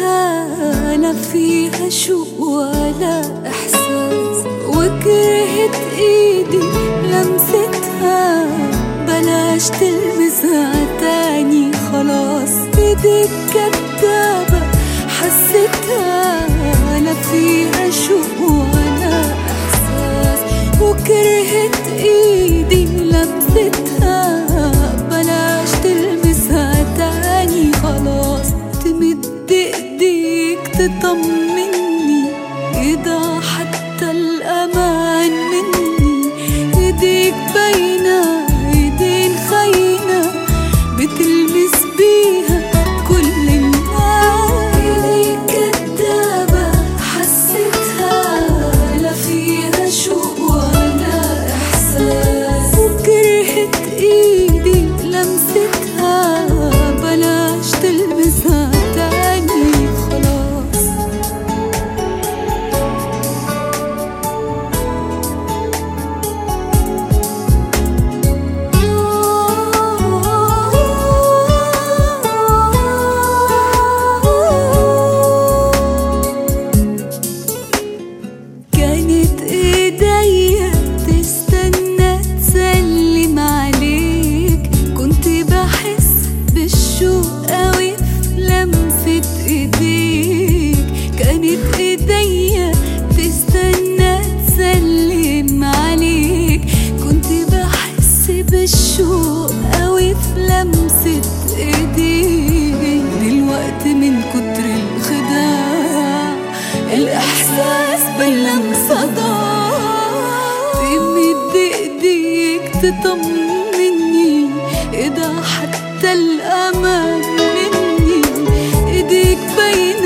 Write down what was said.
كدابة لا فيها شوق ولا إحساس وكرهت إيدي لمستها بلاش تلمسها تاني خلاص إيديك كدابة حسيتها لا فيها شوق ولا إحساس وكرهت إيدي لمستها بلاش تلمسها تاني خلاص تمد ايديك تطمني إذا حتى الأمان مني ايديك باينة ايدين خاينة بتلمس بيها كل الناس ايديك كدابة حسيتها لا فيها شوق ولا إحساس وكرهت ايدي لمستها بلاش تلمسها تاني خلاص كانت ايديا تستنى تسلم عليك كنت بحس بالشوق قوي في لمسة ايديك كانت ايديا تستنى تسلم عليك كنت بحس بالشوق قوي في لمسة ايديك دلوقتي من كتر الخداع الاحساس باللمسة ضاع تمد ايديك تطمني اذا حتى الامان مني ايديك باينة